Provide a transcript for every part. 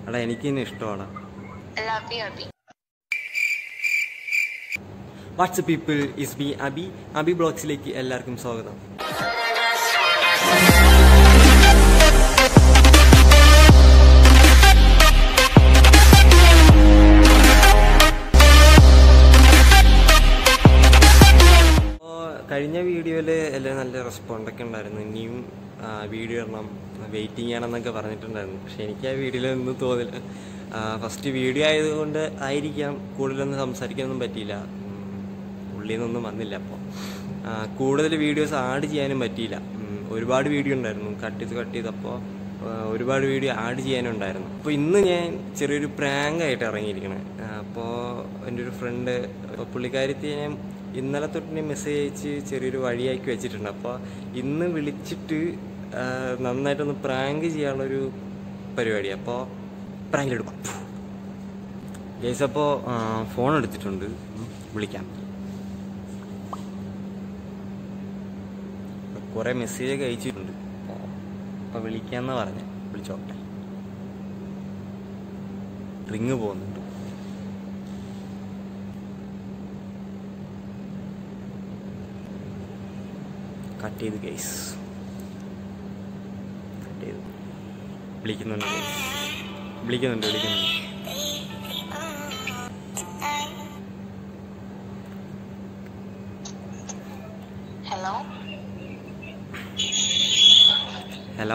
എടാ എനിക്ക് തന്നെ ഇഷ്ടമാണ് love you Abhi what's people is be Abhi Abhi ബ്ലോഗ്സിലേക്ക് എല്ലാവർക്കും സ്വാഗതം അപ്പോൾ കഴിഞ്ഞ വീഡിയോയിൽ എല്ലാം നല്ല റെസ്പോണ്ടൊക്കെ ഉണ്ടായിരുന്നു ഇനിയും ആ, വീഡിയോ ഇടണം വെയിറ്റിംഗ് ചെയ്യണമെന്നൊക്കെ പറഞ്ഞിട്ടുണ്ടായിരുന്നു പക്ഷെ എനിക്ക് ആ വീഡിയോയിൽ ഒന്നും തോന്നില്ല ഫസ്റ്റ് വീഡിയോ ആയതുകൊണ്ട് ആയിരിക്കാം കൂടുതലൊന്നും സംസാരിക്കാനൊന്നും പറ്റിയില്ല ഉം, ഉള്ളിൽ നിന്നൊന്നും വന്നില്ല അപ്പോൾ കൂടുതൽ വീഡിയോസ് ആഡ് ചെയ്യാനും പറ്റിയില്ല ഉം, ഒരുപാട് വീഡിയോ ഉണ്ടായിരുന്നു കട്ട് ചെയ്ത് കട്ട് ചെയ്തപ്പോൾ ഒരുപാട് വീഡിയോ ആഡ് ചെയ്യാനുണ്ടായിരുന്നു അപ്പോൾ ഇന്ന് ഞാൻ ചെറിയൊരു പ്രാങ്ക് ആയിട്ട് ഇറങ്ങിയിരിക്കണേ അപ്പോൾ എൻ്റെ ഒരു ഫ്രണ്ട് പുള്ളിക്കാരത്തി ഞാൻ ഇന്നലെ തൊട്ട് മെസ്സേജ് അയച്ച് ചെറിയൊരു വഴിയാക്കി വെച്ചിട്ടുണ്ട് അപ്പോൾ ഇന്ന് വിളിച്ചിട്ട് ആ, നന്നായിട്ടൊന്ന് പ്രാങ്ക് ചെയ്യാനുള്ളൊരു പരിപാടി അപ്പോൾ പ്രാങ്കിലെടുക്കാം ഗേസ് അപ്പോൾ ഫോൺ എടുത്തിട്ടുണ്ട് ഉം, വിളിക്കാം കുറേ മെസ്സേജൊക്കെ അയച്ചിട്ടുണ്ട് അപ്പോൾ വിളിക്കാമെന്ന് പറഞ്ഞ് വിളിച്ചോട്ടെ റിങ് പോകുന്നുണ്ട് കട്ട് ചെയ്ത് ഗൈസ് കട്ട് ചെയ്ത് വിളിക്കുന്നുണ്ട് guys. വിളിക്കുന്നുണ്ട് വിളിക്കുന്നുണ്ട് ഹലോ ഹലോ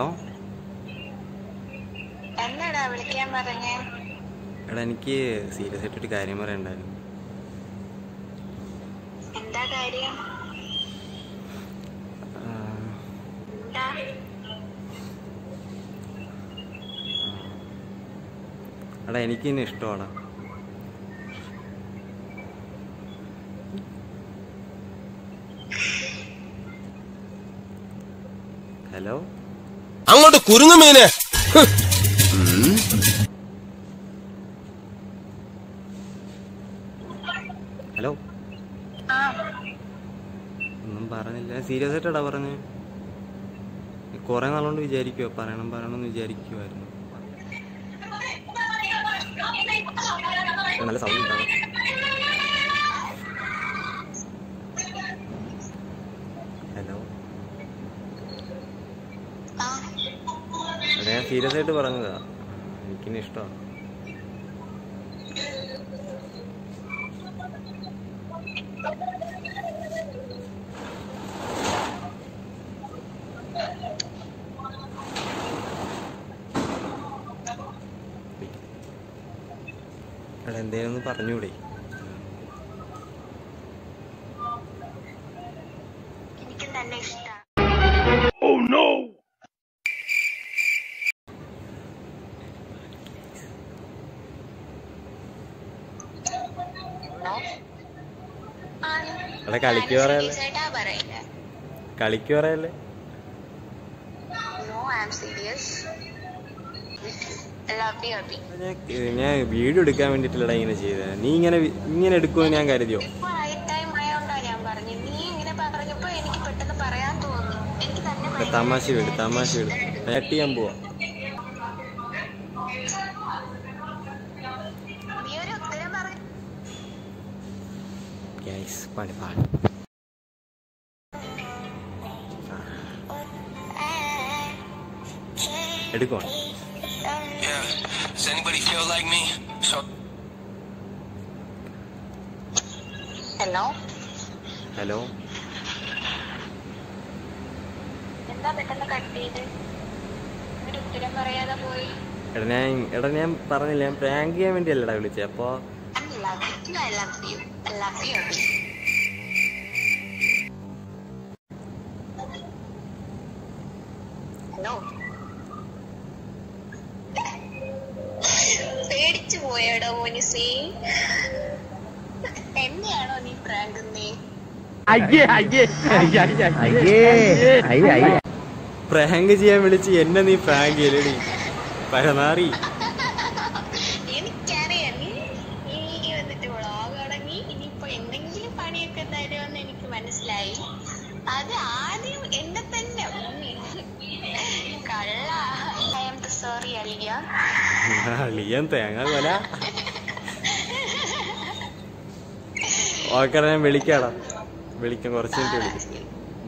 എന്നാടാ വിളിക്കാൻ പറഞ്ഞേ എടാ എനിക്ക് സീരിയസ് ആയിട്ടൊരു കാര്യം പറയണ്ടായിരുന്നു എന്താ കാര്യം ആ, എന്താ എടാ എനിക്ക് തന്നെ ഇഷ്ടമാണ് ഹലോ അങ്ങോട്ട് കുരുങ്ങുമീനെ ഹലോ ആ ഒന്നും പറഞ്ഞില്ല സീരിയസ് ആയിട്ടാടാ പറഞ്ഞ് കുറെ നാളുകൊണ്ട് വിചാരിക്കുവോ പറയണം പറയണമെന്ന് വിചാരിക്കുമായിരുന്നു നല്ല സൗണ്ട് ഉണ്ടാവും ഹലോ ആ എടാ ഞാൻ സീരിയസ് ആയിട്ട് പറഞ്ഞതാ എനിക്കിന്നെ ഇഷ്ടമാണ് എടാ എന്തേലും ഒന്ന് പറഞ്ഞൂടെ എനിക്ക് തന്നെ ഇഷ്ടമാണ് എടാ കളിക്ക് പറയല്ലേ ചേട്ടാ പറയില്ല കളിക്ക് പറയല്ലേ no I am serious love you Abhi ഞാൻ ഞാൻ വീഡിയോ എടുക്കാൻ വേണ്ടിയിട്ടല്ലടാ ഇങ്ങനെ ചെയ്തത് നീ ഇങ്ങനെ വി- ഇങ്ങനെ എടുക്കുമെന്ന് ഞാൻ കരുതിയോ ഇപ്പൊ റൈറ്റ് ടൈം ആയോണ്ടാ ഞാൻ പറഞ്ഞു നീ ഇങ്ങനെ പറഞ്ഞപ്പോ എനിക്ക് പെട്ടെന്ന് പറയാൻ തോന്നി എനിക്ക് തന്നെ എടാ, ഭയങ്കര തമാശ വിട് തമാശ വിട് ബാറ്റ് ചെയ്യാൻ പോവാ നീ ഒരു ഉത്തരം പറഞ്ഞു ഗൈസ് പണി പാടി എടുക്കുവാണ് Yeah. Does anybody feel like me? So hello hello എന്താ പെട്ടെന്ന് കട്ട് ചെയ്ത് ഒരു ഉത്തരം പറയാതെ പോയി എടാ ഞാൻ എടാ ഞാൻ പറഞ്ഞില്ല ഞാൻ പ്രാങ്ക് ചെയ്യാൻ വേണ്ടിയല്ലടാ വിളിച്ചത് അപ്പോൾ I love you. I love you. I love you. Abhi. Hello പേടിച്ചു പോയടോ മോനിസേ എന്നെയാണോ നീ പ്രാങ്കുന്നേ പ്രാങ്ക് ചെയ്യാൻ വിളിച്ച് എന്നെ നീ പ്രാങ്ക് ചെയ്യലടി പരനാറി എനിക്കറിയാം നീ നീ വന്നിട്ട് വ്ളോഗ് തുടങ്ങി ഇനിയിപ്പോ എന്തെങ്കിലും പണിയൊക്കെ തരുമെന്ന് എനിക്ക് മനസ്സിലായി അത് ആദ്യം എന്നെ തന്നെ ഉം. കള്ള ഐ എം സോറി അലിയ അളിയൻ തേങ്ങ കൊല ഓക്കെ ഞാൻ വിളിക്കാടാ വിളിക്കാം കുറച്ച് മിനിറ്റ് വിളിക്കാം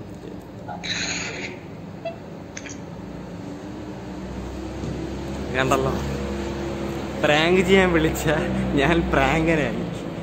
കണ്ടല്ലോ പ്രാങ്ക് ചെയ്യാൻ വിളിച്ച ഞാൻ പ്രാങ്കനായി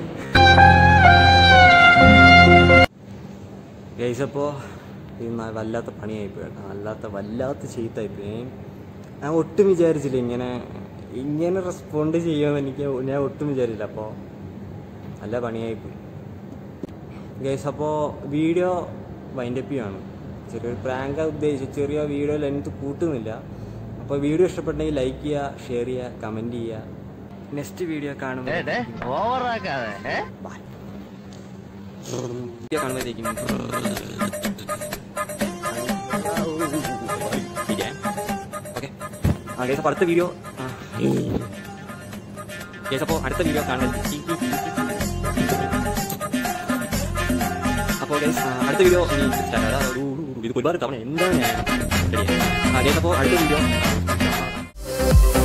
ഗൈസ് അപ്പോൾ ഇത് ന- വല്ലാത്ത പണിയായിപ്പോയി കേട്ടോ വല്ലാത്ത വല്ലാത്ത ചീത്തായിപ്പോയി ഞാൻ- ഞാൻ ഒട്ടും വിചാരിച്ചില്ല ഇങ്ങനെ ഇങ്ങനെ റെസ്പോണ്ട് ചെയ്യുമെന്ന് എനിക്ക് ഞാൻ ഒട്ടും വിചാരിച്ചില്ല അപ്പോൾ നല്ല പണിയായിപ്പോയി ഗൈസ് അപ്പോൾ വീഡിയോ വൈൻഡപ്പ് ചെയ്യാണ് ചെറിയൊരു പ്രാങ്ക് ഉദ്ദേശിച്ച് ചെറിയ വീഡിയോ ലെങ്ത് കൂട്ടുന്നില്ല അപ്പോൾ വീഡിയോ ഇഷ്ടപ്പെട്ടെങ്കിൽ ലൈക്ക് ചെയ്യുക ഷെയർ ചെയ്യുക കമൻറ്റ് ചെയ്യുക നെക്സ്റ്റ് വീഡിയോ കാണുമ്പോൾ ഓവറാക്കാതെ ഏ ബൈ വീഡിയോ കാണുമ്പോഴത്തേക്കും ഓക്കെ ആ ഗൈസ് അപ്പോൾ അടുത്ത വീഡിയോ ഗൈസ് അപ്പോൾ അടുത്ത വീഡിയോ കാണാൻ അപ്പോൾ ഗൈസ് അടുത്ത വീഡിയോ ഇനി സ്റ്റാർട്ട് ഇത് ഒരുപാട് തവണ എന്താണ് ഞാൻ ആ ഗൈസ് അപ്പോൾ അടുത്ത വീഡിയോ